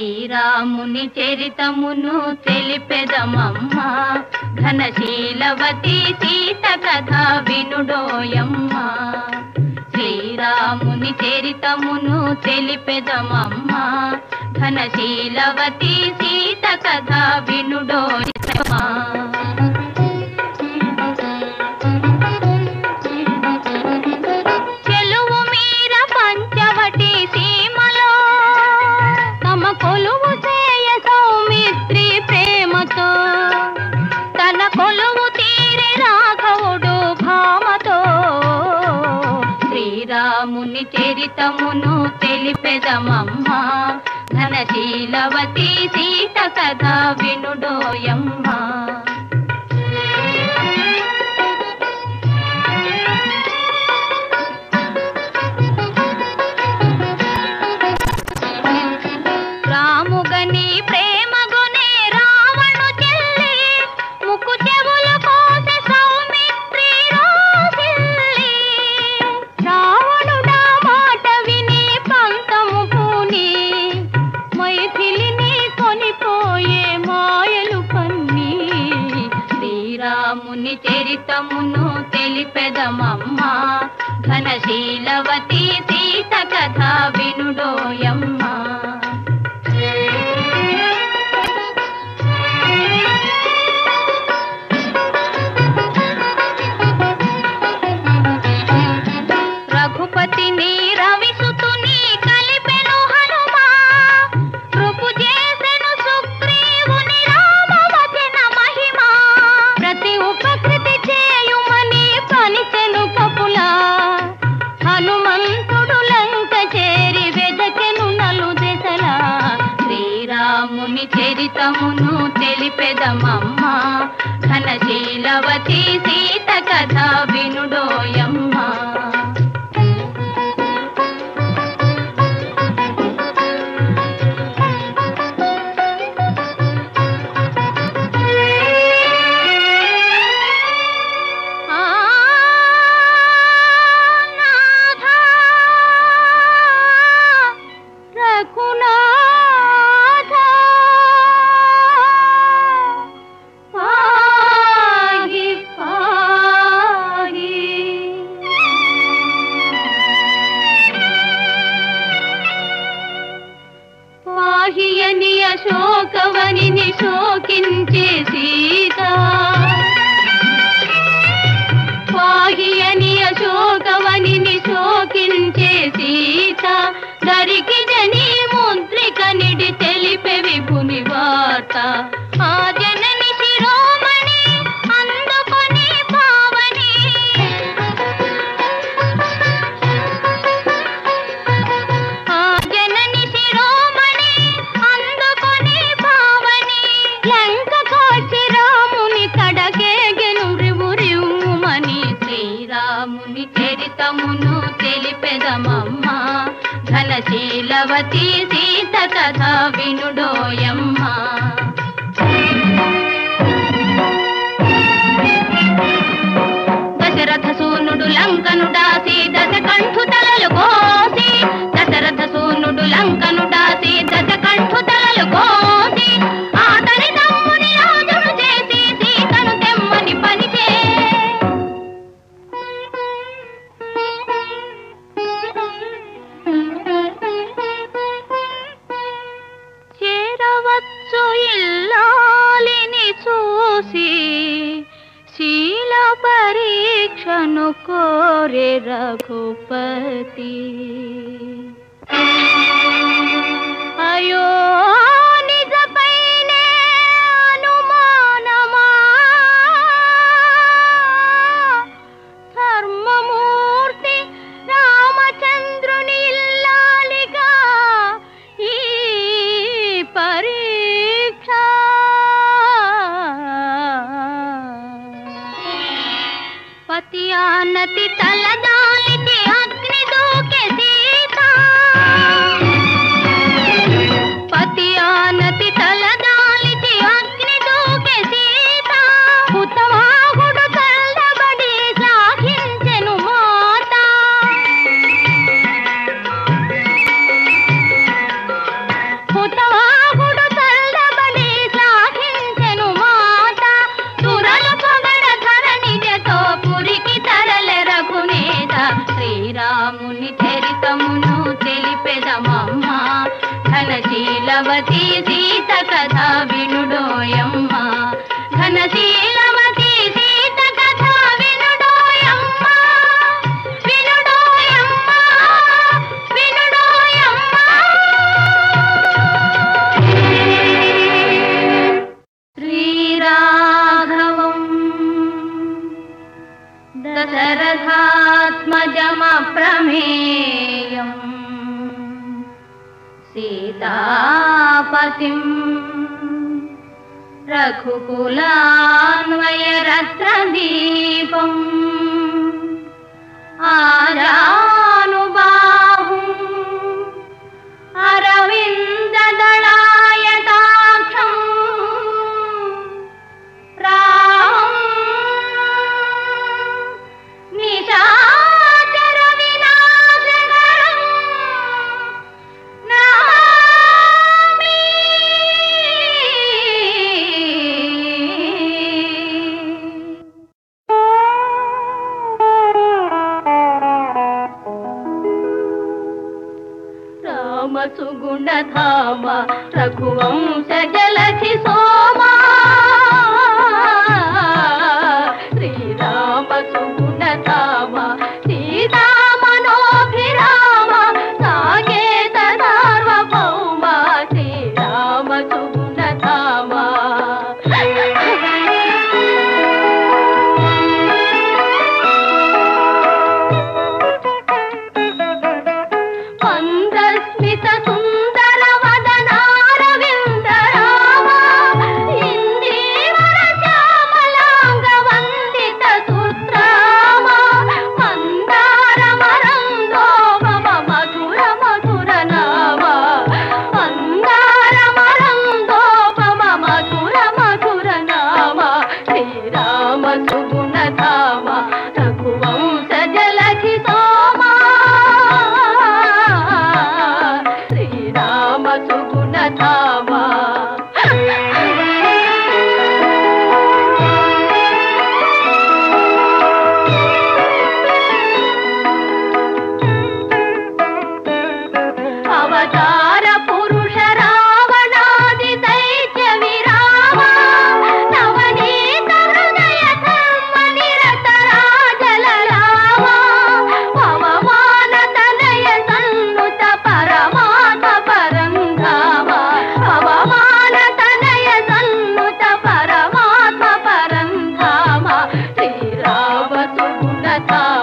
శ్రీరాముని చరితమును తెలిపెదమమ్మా ఘనశీలవతి సీత కథ వినుడోయమ్మా శ్రీరాముని చరితమును తెలిపెదమమ్మా ఘనశీలవతి సీత కథ వినుడోయమ్మా చెలువు మీర పంచవటి సీమలో తమ కొలువు చేయ సౌమిత్రి ప్రేమతో తన కొలువు తీరి రాఘవుడు భామతో శ్రీరాముని చరితమును తెలిపెదమమ్మా ధనశీలవతి సీత కథ వినుడోయమ్మా రాముగని ప్రేమగునే రావణు చెల్లి ముక్కు చెవులు కోసె సౌమిత్రి రోసిల్లి రావణుడా మాట విని పంతము పూని మైథిలిని కొనిపోయే మాయలు పన్ని శ్రీరాముని చరితమును తెలిపెదమమ్మా ఘనశీలవతి సీత కథ వినుడోయమ్మా రఘుపతిని రవిసుతుని కలిపెను హనుమా కృపు చేసెను సుగ్రీవుని రామవచన మహిమా ప్రతి ఉపకృతి చేయుమని పనిచెను కపులా హనుమంతుడు లంక చేరి వెదకెను నలు దెసలా శ్రీరాముని చరితమును తెలిపెదమమ్మా ఘనశీలవతి సీత కథ వినుడోయమ్మా ఆ నాథా రఘునాథా పాహి పాహి పాహియని అశోకవనిని శోకించే సీత పాహియని అశోకవనిని శోకించే సీత దరికి జని ముద్రిక నిడి తెలిపే విభుని వార్త ఆ జనని శిరోమణి అందుకొని పావని ఆ జనని శిరోమణి అందుకొని పావని లంక కోచి రాముని కడకేగెను రివు రివుమని శ్రీరాముని చరితమును తెలిపెదమమ్మా ఘనశీలవతి సీత కథ వినుడోయమ్మా దశరథ సూనుడు లంకను దాసి దశ కంఠు తలలు కోసి దశరథ సూనుడు లంకను దాసి దశ కంఠు తలలు కోసి ఆతని తమ్ముని రాజును చేసి సీతను తెమ్మని పనిచే చేరవచ్చు ఇల్లాలిని చూసి శీల పరీక్షను కోరే రఘుపతి అయో నిజపైనే అనుమానమా ధర్మమూర్తి రామచంద్రుని ఇల్లాలిగా ఈ పరీక్ష పతి ఆనతి తలదాలిచి అగ్ని దూకే సీత పతి ఆనతి తలదాలిచి అగ్ని దూకే సీత హుతవాహుడు కళ్ళబడి సాగించెను మాట హుతవాహుడు ఘనశీలవతి సీత కథ వినుడోయమ్మ ఘనశీలవతి సీత కథ వినుడోయమ్మ వినుడోయమ్మ వినుడోయమ్మ శ్రీరాఘవం దశరథాత్మజమప్రమేయం సీతాపతిం రఘుకులాన్వయరత్నదీపం ఆజానుబాహుం అరవిందదళాయతాక్షం రామం నిశాచర వినాశకరం నమామి రామ సుగుణధామ రఘువంశ జలధి సోమా శ్రీరామ సుగుణధామ సీతా మనోభిరామ సాకేత సార్వభౌమ శ్రీరామ సుగుణధామ మందస్మిత సుందర వదనారవింద రామ ఇందీవర శ్యామలాంగ వందిత సుత్రామ మందార మరందో మమ మధుర మధుర నామ మందార మరందో మమ మధుర మధుర నామ శ్రీరామ సుగుణ ధామ రఘువంశ జలధి సోమా శ్రీరామ సుగుణ ధామ అవతార పురుష రావణాది దైత్య విరామ నవనీత హృదయ ధర్మ నిరత రాజల రామ పవమాన తనయ సన్నుత పరమాత్మ పరంధామ పవమాన తనయ సన్నుత పరమాత్మ పరంధామ శ్రీరామ సుగుణ ధామ